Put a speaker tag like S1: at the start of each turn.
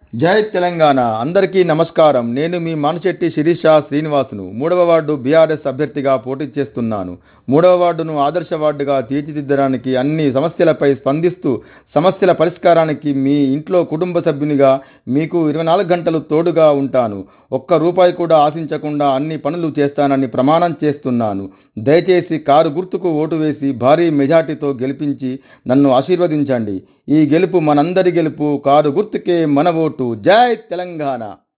S1: జై తెలంగాణ అందరికీ నమస్కారం నేను మీ మానశెట్టి శిరీష శ్రీనివాసును మూడవ వార్డు బీఆర్ఎస్ అభ్యర్థిగా పోటీ చేస్తున్నాను మూడవ వార్డును ఆదర్శ వార్డుగా తీర్చిదిద్దడానికి అన్ని సమస్యలపై స్పందిస్తూ సమస్యల పరిష్కారానికి మీ ఇంట్లో కుటుంబ సభ్యునిగా మీకు ఇరవై నాలుగు గంటలు తోడుగా ఉంటాను ఒక్క రూపాయి కూడా ఆశించకుండా అన్ని పనులు చేస్తానని ప్రమాణం చేస్తున్నాను దయచేసి కారు గుర్తుకు ఓటు వేసి భారీ మెజార్టీతో గెలిపించి నన్ను ఆశీర్వదించండి ఈ గెలుపు మనందరి గెలుపు కారు గుర్తుకే మన ఓటు జై తెలంగాణ